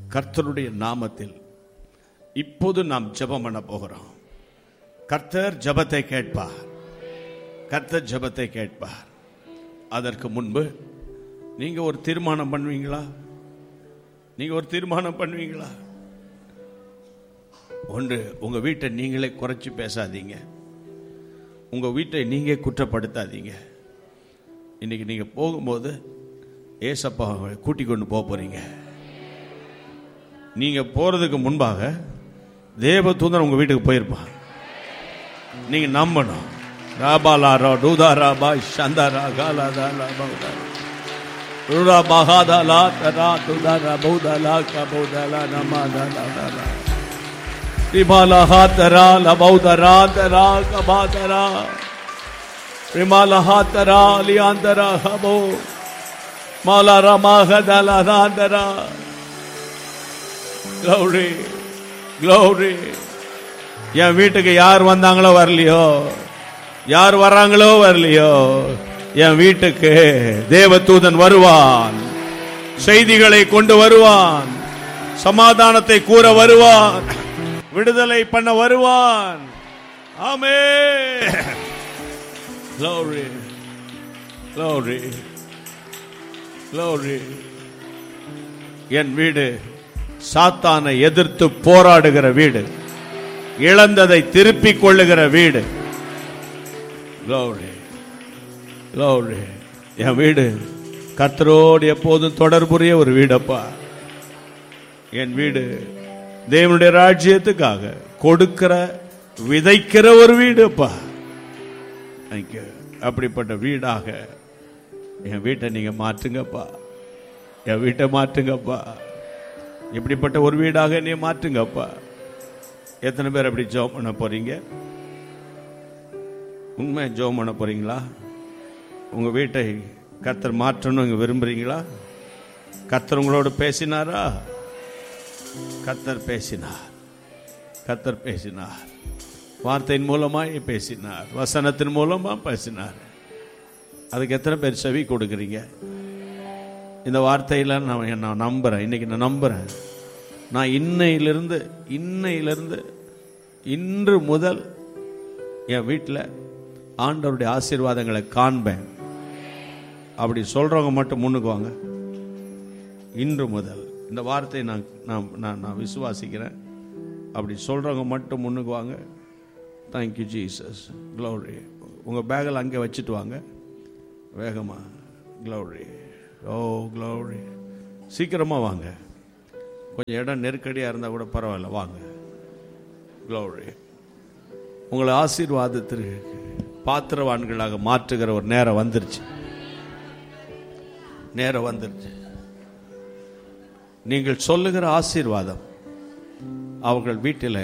கர்த்தருடைய நாமத்தில் இப்போது நாம் ஜெபம் பண்ண போகிறோம் கர்த்தர் ஜெபத்தை கேட்பார் கர்த்தர் ஜெபத்தை கேட்பார் அதற்கு முன்பு நீங்க ஒரு தீர்மானம் பண்ணுவீங்களா நீங்க ஒரு தீர்மானம் பண்ணுவீங்களா ஒன்று உங்க வீட்டை நீங்களே குறைச்சி பேசாதீங்க உங்க வீட்டை நீங்க குற்றப்படுத்தாதீங்க இன்னைக்கு நீங்க போகும்போது ஏசப்பா கூட்டி கொண்டு போக போறீங்க நீங்க போறதுக்கு முன்பாக தேவ தூதன் உங்க வீட்டுக்கு போயிருப்பான் நீங்க நம்பணும் ராபாலா ரா டூதா ராபா சந்தாரா காலாதா லாபா ருரா பகாதலா தரா துதரா பௌதலா கபௌதலா நமாதலா ரிமாலா ஹாத்தரா லபௌதரா தரா கபாதரா ரிமாலா ஹாத்தரா லியாந்தரா ஹபோ மாலா ரமாகதலா நாந்தரா glory glory என் வீட்டுக்கு யார் வந்தாங்களோ வரலையோ யார் வராங்களோ வரலையோ என் வீட்டுக்கு தேவதூதன் வருவான் செய்திகளை கொண்டு வருவான் சமாதானத்தை கூற வருவான் விடுதலை பண்ண வருவான் ஆமே glory glory glory என் வீடு சாத்தானை எதிர்த்து போராடுகிற வீடு இழந்ததை திருப்பிக் கொள்ளுகிற வீடு Glory. Glory. என் வீடு கர்த்தரோடு எப்போதும் தொடர்புடைய ஒரு வீடப்பா என் வீடு தேவனுடைய ராஜ்யத்துக்காக கொடுக்கிற விதைக்கிற ஒரு வீடுப்பா Thank you. அப்படிப்பட்ட வீடாக என் வீட்டை நீங்க மாற்றுங்கப்பா என் வீட்டை மாற்றுங்கப்பா இப்படிப்பட்ட ஒரு வீடாக நீ மாற்றுங்கப்பா எத்தனை பேர் அப்படி ஜோம் பண்ண போறீங்க உண்மை ஜோம் பண்ண போறீங்களா உங்க வீட்டை கர்த்தர் மாற்றணும் இங்க விரும்புறீங்களா கர்த்தர் உங்களோடு பேசினாரா கர்த்தர் பேசினார் கர்த்தர் பேசினார் வார்த்தையின் மூலமாய் பேசினார் வசனத்தின் மூலமா பேசினார் அதுக்கு எத்தனை பேர் செவி கொடுக்குறீங்க இந்த வார்த்தையில நான் நான் நம்புறேன் இன்னைக்கு நான் நம்புறேன் நான் இன்னையிலிருந்து இன்னையிலிருந்து இன்று முதல் என் வீட்டில் ஆண்டவருடைய ஆசீர்வாதங்களை காண்பேன் அப்படி சொல்றவங்க மட்டும் முன்னுக்கு வாங்க இன்று முதல் இந்த வார்த்தையை நான் நான் நான் நான் விசுவாசிக்கிறேன் அப்படி சொல்றவங்க மட்டும் முன்னுக்கு வாங்க தேங்க்யூ ஜீசஸ் க்ளோரி உங்கள் பேக்கில் அங்கே வச்சுட்டு வாங்க வேகமா க்ளோரி ஓ க்ளோரி சீக்கிரமாக வாங்க கொஞ்சம் இடம் நெருக்கடியாக இருந்தால் கூட பரவாயில்ல வாங்க க்ளோரி உங்களை ஆசீர்வாதத்திற்கு பாத்திரவான்களாக மாற்றுகிற ஒரு நேரம் வந்துருச்சு நேரம் வந்துருச்சு நீங்கள் சொல்லுகிற ஆசீர்வாதம் அவர்கள் வீட்டில்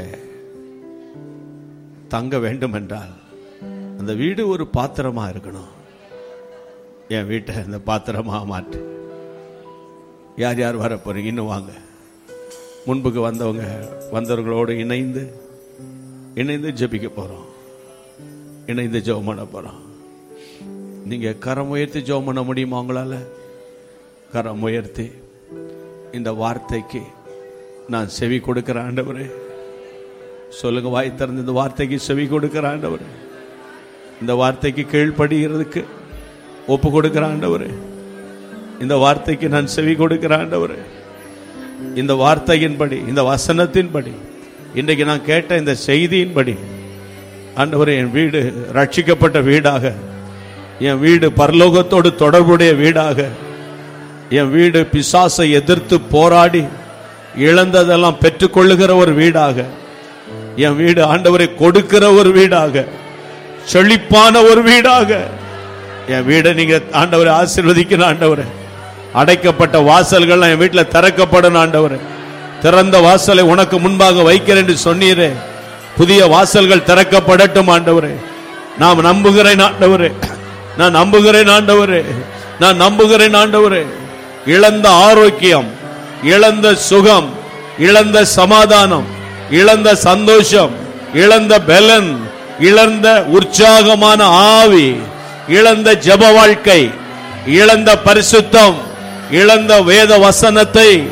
தங்க வேண்டும் என்றால் அந்த வீடு ஒரு பாத்திரமா இருக்கணும் என் வீட்டை அந்த பாத்திரமா மாற்று யார் யார் வர போறீங்க இன்னும் வாங்க முன்புக்கு வந்தவங்க வந்தவர்களோடு இணைந்து இணைந்து ஜெபிக்க போறோம் இணைந்து ஜெபம் பண்ண போறோம் நீங்க கரம் உயர்த்தி ஜெபம் பண்ண முடியுமா உங்களால கரம் உயர்த்தி இந்த வார்த்தைக்கு நான் செவி கொடுக்கிற ஆண்டவரே சொல்லுங்க வாய் திறந்து இந்த வார்த்தைக்கு செவி கொடுக்கிற ஆண்டவரே இந்த வார்த்தைக்கு கீழ்ப்படுகிறதுக்கு ஒப்பு கொடுக்கிற ஆண்டவரே இந்த வார்த்தைக்கு நான் செவி கொடுக்கிற ஆண்டவரே இந்த வார்த்தையின்படி இந்த வசனத்தின்படி இன்றைக்கு நான் கேட்ட இந்த செய்தியின்படி ஆண்டவரே என் வீடு ரட்சிக்கப்பட்ட வீடாக என் வீடு பரலோகத்தோடு தொடர்புடைய வீடாக என் வீடு பிசாசை எதிர்த்து போராடி இழந்ததெல்லாம் பெற்றுக்கொள்ளுகிற ஒரு வீடாக என் வீடு ஆண்டவரை கொடுக்கிற ஒரு வீடாக செழிப்பான ஒரு வீடாக என் வீடை நீங்க ஆண்டவரை ஆசீர்வதிக்கணும் ஆண்டவரை அடைக்கப்பட்ட வாசல்கள் என் வீட்டில் திறக்கப்படணும் ஆண்டவரே திறந்த வாசலை உனக்கு முன்பாக வைக்கிறேன் என்று சொன்னீரே புதிய வாசல்கள் திறக்கப்படட்டும் ஆண்டவரே நாம் நம்புகிறேன் ஆண்டவரே நான் நம்புகிறேன் ஆண்டவரே நான் நம்புகிறேன் ஆண்டவரே இழந்த ஆரோக்கியம் இழந்த சுகம் இழந்த சமாதானம் இழந்த சந்தோஷம் இழந்த பலன் இழந்த உற்சாகமான ஆவி இழந்த ஜெப வாழ்க்கை இழந்த பரிசுத்தம் இழந்த வேத வசனத்தை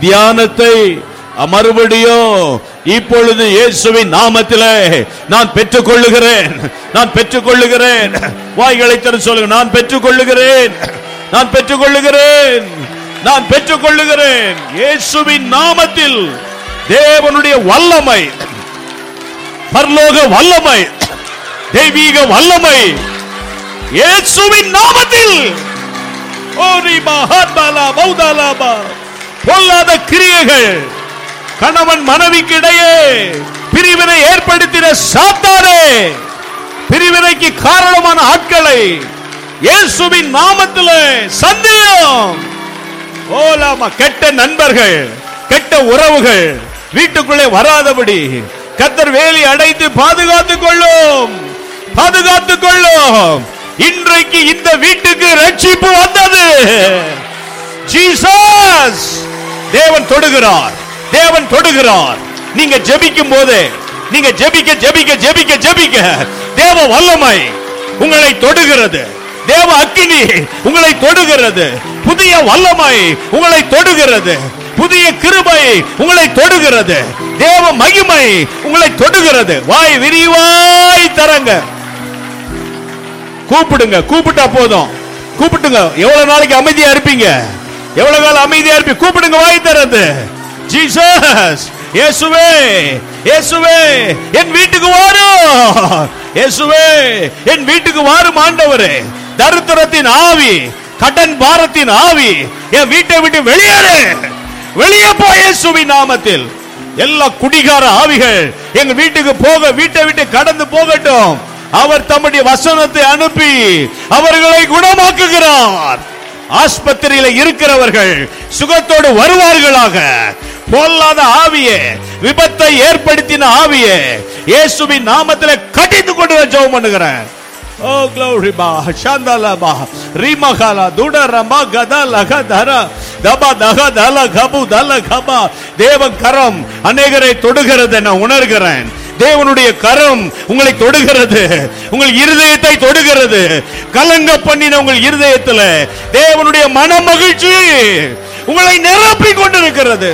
தியானத்தை மறுபடியும் இப்பொழுது இயேசுவின் நாமத்திலே நான் பெற்றுக் கொள்ளுகிறேன் நான் பெற்றுக் கொள்ளுகிறேன் வாய்களை தர சொல்லுங்க நான் பெற்றுக் கொள்ளுகிறேன் நான் பெற்றுக் கொள்ளுகிறேன் நான் பெற்றுக் கொள்ளுகிறேன் இயேசுவின் நாமத்தில் தேவனுடைய வல்லமை பரலோக வல்லமை தெய்வீக வல்லமை இயேசுவின் நாமத்தில் ஓரி மகாத்மாலா பௌதாலாபா பொல்லாத கிரியைகள் கணவன் மனைவிக்கு இடையே பிரிவினை ஏற்படுத்தின சாத்தானே பிரிவினைக்கு காரணமான ஆட்களை இயேசுவின் நாமத்தில் சந்தேகம் ஓலாமா கெட்ட நண்பர்கள் கெட்ட உறவுகள் வீட்டுக்குள்ளே வராதபடி கத்தர் வேலி அடைத்து பாதுகாத்துக் கொள்ளும் பாதுகாத்துக் கொள்ளும் இன்றைக்கு இந்த வீட்டுக்கு ரட்சிப்பு வந்தது ஜீசஸ் தேவன் தொடுகிறார் தேவன் தொடுகிறார் நீங்க ஜெபிக்கும் போது நீங்க ஜெபிக்க ஜெபிக்க ஜெபிக்க ஜெபிக்க தேவ வல்லமை உங்களை தொடுகிறது தேவ அக்கினி உங்களை தொடுகிறது புதிய வல்லமை உங்களை தொடுகிறது புதிய கிருபை உங்களை தொடுகிறது தேவ மகிமை உங்களை தொடுகிறது வாய் விரிவாய் தரங்க கூப்பிடுங்க கூப்பிட்டா போதும் கூப்பிட்டுங்க எவ்வளவு நாளைக்கு அமைதியா இருப்பீங்க எவ்வளவு காலம் அமைதியா இருப்பீங்க கூப்பிடுங்க வாய் தரது ஜீசஸ் இயேசுவே இயேசுவே என் வீட்டுக்கு வாரும் இயேசுவே என் வீட்டுக்கு வாரும் ஆண்டவரே தரித்திரத்தின் ஆவி கடன் பாரத்தின் ஆவி என் வீட்டை விட்டு வெளியேறு வெளியே போ இயேசுவின் நாமத்தில் எல்லா குடிகார ஆவிகள் எங்க வீட்டுக்கு போக வீட்டை விட்டு கடந்து போகட்டும் அவர் தம்முடைய வசனத்தை அனுப்பி அவர்களை குணமாக்குகிறார் ஆஸ்பத்திரியில இருக்கிறவர்கள் சுகத்தோடு வருவார்களாக பொல்லாத ஆவியே விபத்தை ஏற்படுத்தின ஆவியே இயேசுவின் நாமத்தில் கட்டித்து கொண்டு நான் ஜெபம் பண்ணுகிறேன் ஓ glory பா சந்தல பா ரிமகல துடரமா கதல கதர தப தக தல கபு தல கபா தேவ கரம் அநேகரை தொடுகிறது நான் உணர்கிறேன் தேவனுடைய கரம் உங்களை தொடுகிறது உங்கள் இருதயத்தை தொடுகிறது கலங்க பண்ணின உங்கள் இருதயத்துல தேவனுடைய மன மகிழ்ச்சி உங்களை நிரப்பிக் கொண்டிருக்கிறது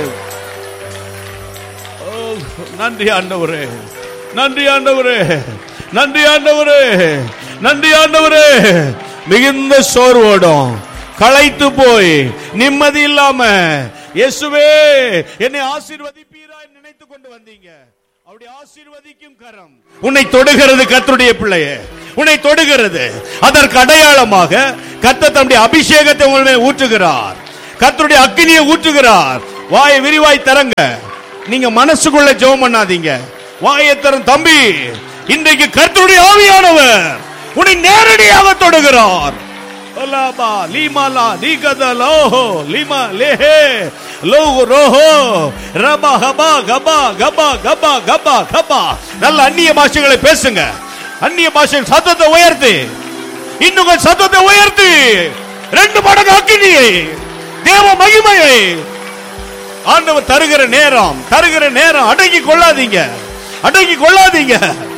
ஓ, நன்றி ஆண்டவரே நன்றி ஆண்டவரே நன்றி ஆண்டவரே நன்றி ஆண்டவரே மிகுந்த சோர்வோடும் களைத்து போய் நிம்மதி இல்லாம இயேசுவே என்னை ஆசீர்வதிப்பீரா நினைத்து கொண்டு வந்தீங்க அப்படி ஆசீர்வதிக்கும் கரம் உன்னை தொடுகிறது கர்த்தருடைய பிள்ளையே உன்னை தொடுகிறது அதற்கு அடையாளமாக கர்த்தர் தம்முடைய அபிஷேகத்தை உங்கள் மேல் ஊற்றுகிறார் கர்த்தருடைய அக்கினியை ஊற்றுகிறார் வாயை விரிவாய் தரங்க நீங்க மனசுக்குள்ள ஜெபம் பண்ணாதீங்க வாயை தரும் தம்பி இன்றைக்கு கர்த்தருடைய ஆவியானவர் உன்னை நேரடியாக தொடுகிறார் ஒலாபா லீமாலா நீகத லோஹோ லீமா லேஹே லோஹோ ரோஹோ ரபா ஹபா கபா கபா கபா கபா கபா நல்ல அந்நிய பாஷைகளை பேசுங்க அந்நிய பாஷை சத்தத்தை உயர்த்து இன்னும் கொஞ்சம் சத்தத்தை உயர்த்து ரெண்டு மடங்கு அக்கினியை தேவ மகிமையை ஆண்டவர் தருகிற நேரம் தருகிற நேரம் அடக்கி கொள்ளாதீங்க அடக்கி கொள்ளாதீங்க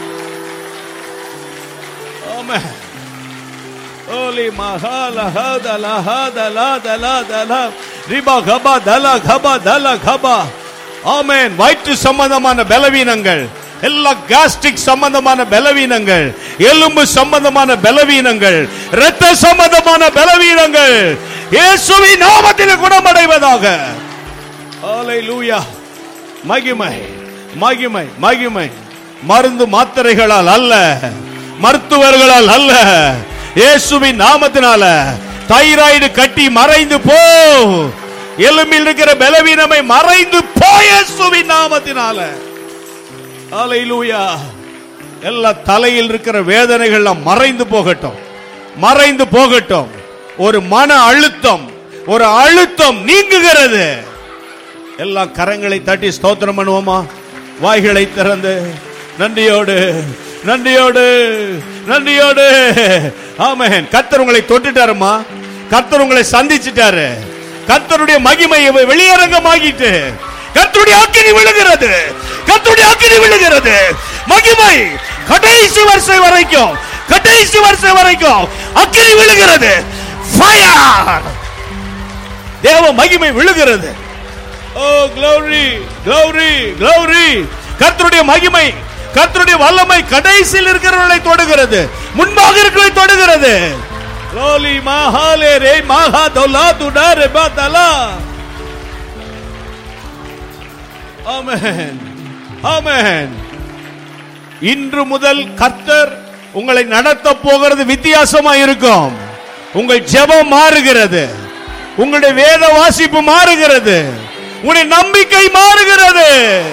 ஆமென் ஓலி மகால ஹதல ஹதல தல தல ரிபா கபா தல கபா தல கபா ஆமென் வயிற்று சம்பந்தமான பலவீனங்கள் எல்லா காஸ்ட்ரிக் சம்பந்தமான பலவீனங்கள் எலும்பு சம்பந்தமான பலவீனங்கள் இரத்த சம்பந்தமான பலவீனங்கள் இயேசுவின் நாமத்தில் குணமடைவதாக ஹalleluya மகிமை மகிமை மகிமை மருந்து மாத்திரைகளால் அல்ல மருத்துவர்களால் அல்ல இயேசுவின் நாமத்தினால தைராய்டு கட்டி மறைந்து போ எலும்பில் இருக்கிற பலவீனமை மறைந்து போ இயேசுவின் நாமத்தினால ஹalleluya எல்லா தலையில் இருக்கிற வேதனைகள்லாம் மறைந்து போகட்டும் மறைந்து போகட்டும் ஒரு மன அழுத்தம் ஒரு அழுத்தம் நீங்குகிறது எல்லா கரங்களை தட்டி ஸ்தோத்திரம் பண்ணுவோமா வாய்களை திறந்து நன்றியோடு நன்றியோடு நன்றியோடு ஆமென் கர்த்தர் உங்களை தொட்டுட்டாருமா கர்த்தர் உங்களை சந்திச்சிட்டாரு கர்த்தருடைய மகிமையை வெளியரங்கமாகிட்டு கர்த்தருடைய அக்கினி விழுகிறது கர்த்தருடைய அக்கினி விழுகிறது மகிமை கடைசி வரிசை வரைக்கும் கடைசி வரிசை வரைக்கும் அக்கினி விழுகிறது ஃபயர் தேவ மகிமை விழுகிறது ஓ glory glory glory கர்த்தருடைய மகிமை கர்த்தருடைய வல்லமை கடைசியில் இருக்கிறவர்களை தொடுகிறது முன்பாக இருக்கிறவர்களை தொடுகிறது glory மஹாலே ரே மஹா தொலா துடா ரெபா தலா ஆமென் ஆமென் இன்று முதல் கர்த்தர் உங்களை நடத்த போகிறது வித்தியாசமா இருக்கும் உங்கள் ஜெபம் மாறுகிறது உங்களுடைய வேத வாசிப்பு மாறுகிறது உங்களுடைய நம்பிக்கை மாறுகிறது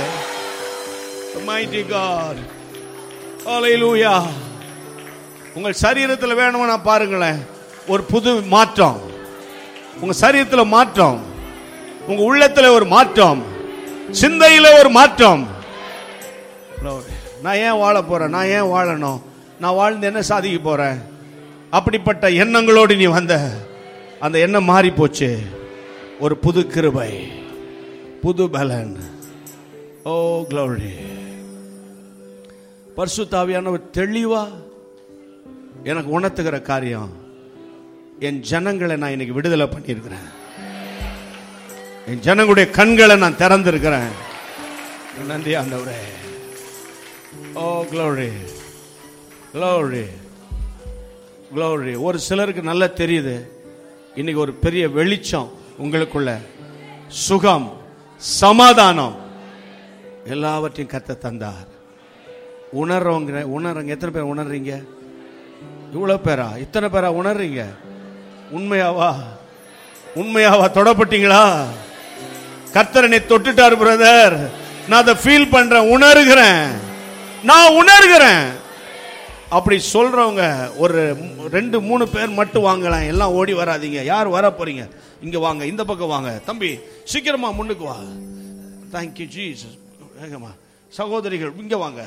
Mighty God. Hallelujah. உங்கள் சரீரத்தில் வேணும்னா பாருங்களேன் ஒரு புது மாற்றம் உங்க சரீரத்தில் மாற்றம் உங்க உள்ளத்துல ஒரு மாற்றம் சிந்தையில ஒரு மாற்றம் Glory. நான் ஏன் வாழ போறேன் நான் ஏன் வாழணும் நான் வாழ்ந்து என்ன சாதிக்க போறேன் அப்படிப்பட்ட எண்ணங்களோடு நீ வந்த அந்த எண்ணம் மாறி போச்சு ஒரு புது கிருபை புது பலன் ஓ க்ளோரி பரிசுத்தாவியானவர் தெளிவா எனக்கு உணர்த்துகிற காரியம் என் ஜனங்களை நான் இன்னைக்கு விடுதலை பண்ணியிருக்கிறேன் என் ஜனங்களுடைய கண்களை நான் திறந்திருக்கிறேன் நன்றி ஆண்டவரே ஓ க்ளோரி க்ளோரி க்ளோரி ஒரு சிலருக்கு நல்லா தெரியுது இன்னைக்கு ஒரு பெரிய வெளிச்சம் உங்களுக்குள்ள சுகம் சமாதானம் எல்லாவற்றையும் கத்த தந்தார் உணர்றவங்க உணர்றவங்க எத்தனை பேர் உணர்றீங்க இவ்வளவு பேரா இத்தனை பேரா உணர்றீங்க உண்மையாவா உண்மையாவா தொடப்பட்டீங்களா கர்த்தரனை தொட்டுட்டார் பிரதர் நான் அதை ஃபீல் பண்றேன் உணர்கிறேன் நான் உணர்கிறேன் அப்படி சொல்றவங்க ஒரு ரெண்டு மூணு பேர் மட்டும் வாங்கலாம் எல்லாம் ஓடி வராதீங்க யார் வர போறீங்க இங்க வாங்க இந்த பக்கம் வாங்க தம்பி சீக்கிரமா முன்னுக்கு வா தேங்க்யூ ஜீசஸ் வேகமா சகோதரிகள் இங்க வாங்க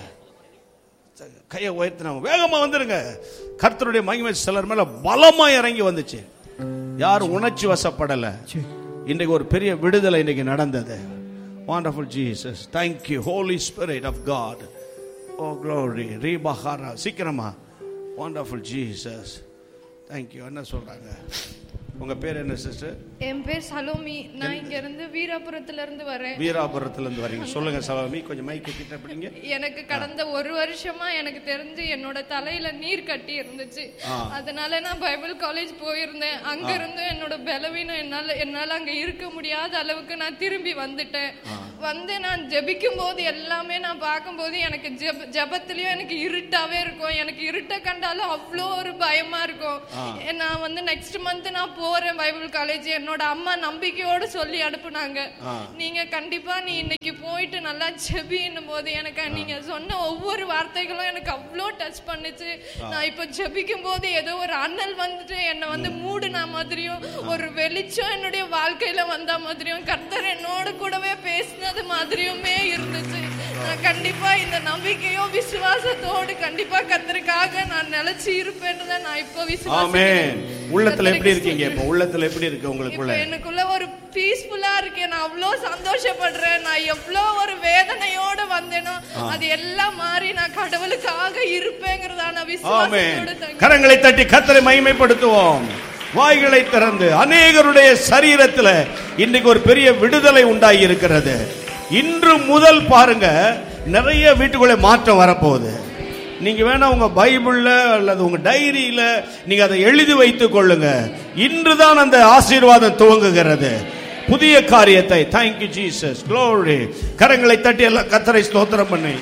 கையை உயர்த்தினவங்க வேகமா வந்துருங்க கர்த்தருடைய மகிமை சிலர் மேல பலமா இறங்கி வந்துச்சு யாரும் உணர்ச்சி வசப்படல இன்றைக்கு ஒரு பெரிய விடுதலை இன்னைக்கு நடந்தது wonderful jesus thank you holy spirit of god oh glory ரீபஹாரா சீக்கிரமா wonderful jesus thank you என்ன சொல்றாங்க உங்க பேர் என்ன சிஸ்டர் என் பேர் சலோமி நான் இங்க இருந்து வீராபுரத்துல இருந்து வரேன் வீராபுரத்துல இருந்து வரீங்க சொல்லுங்க சலாமி கொஞ்சம் மைக்கு கிட்ட பிடிங்க எனக்கு கடந்த ஒரு வருஷமா எனக்கு தெரிஞ்சு என்னோட தலையில நீர் கட்டி இருந்துச்சு அதனால நான் பைபிள் காலேஜ் போயிருந்தேன் அங்க இருந்து என்னோட பலவீனம் என்னால என்னால அங்க இருக்க முடியாத அளவுக்கு நான் திரும்பி வந்துட்டேன் வந்து நான் ஜெபிக்கும் போது எல்லாமே நான் பார்க்கும்போது எனக்கு ஜெப ஜெபத்திலயும் எனக்கு இருட்டாவே இருக்கும் எனக்கு இருட்ட கண்டாலும் அவ்வளோ ஒரு பயமா இருக்கும் நான் வந்து நெக்ஸ்ட் மந்த் நான் போறேன் பைபிள் காலேஜ் என்னோட அம்மா நம்பிக்கையோட சொல்லி அனுப்புனாங்க நீங்க கண்டிப்பா நீ இன்னைக்கு போயிட்டு நல்லா ஜெபின்னும் போது எனக்கு நீங்க சொன்ன ஒவ்வொரு வார்த்தைகளும் எனக்கு அவ்வளோ டச் பண்ணுச்சு நான் இப்ப ஜெபிக்கும் போது ஏதோ ஒரு அண்ணல் வந்துட்டு என்னை வந்து மூடுன மாதிரியும் ஒரு வெளிச்சம் என்னுடைய வாழ்க்கையில வந்த மாதிரியும் கர்த்தர் என்னோட கூடவே பேசினது மாதிரியுமே இருந்துச்சு நான் கண்டிப்பா இந்த நம்பிக்கையும் விசுவாசத்தோடு கண்டிப்பா கர்த்தருக்காக நான் நிலைச்சு இருப்பேன்னு தான் நான் இப்போ ஆமென் விசுவாசிக்கிறேன் உள்ளத்துல எப்படி கர்த்தருக்கு இருக்கீங்க இப்போ உள்ளத்துல எப்படி இருக்கு உங்களுக்குள்ள இப்ப எனக்குள்ள ஒரு பீஸ்ஃபுல்லா இருக்கேன் நான் அவ்வளோ சந்தோஷப்படுறேன் நான் எவ்வளோ ஒரு வேதனையோட வந்தேனோ அது எல்லாம் மாறி நான் கடவுளுக்காக இருப்பேங்கிறதான ஆமென் விசுவாசத்தோட தங்கி கரங்களை தட்டி கத்தரை மகிமைப்படுத்துவோம் வாய்களை திறந்து அநேகருடைய சரீரத்துல இன்னைக்கு ஒரு பெரிய விடுதலை உண்டாகி இருக்கிறது இன்று முதல் பாருங்க நிறைய வீட்டுக்குள்ளே மாற்றம் வரப்போகுது நீங்க வேணா உங்க பைபிள்ல அல்லது உங்க டைரியில நீங்க அதை எழுதி வைத்துக் கொள்ளுங்க இன்றுதான் அந்த ஆசீர்வாதம் துவங்குகிறது புதிய காரியத்தை தேங்க்யூ ஜீசஸ் க்ளோரி கரங்களை தட்டி எல்லாம் கத்தரை ஸ்தோத்திரம் பண்ணி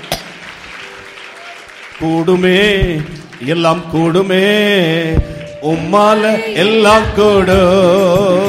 கூடுமே எல்லாம் கூடுமே உம்மால எல்லாம் கூடும்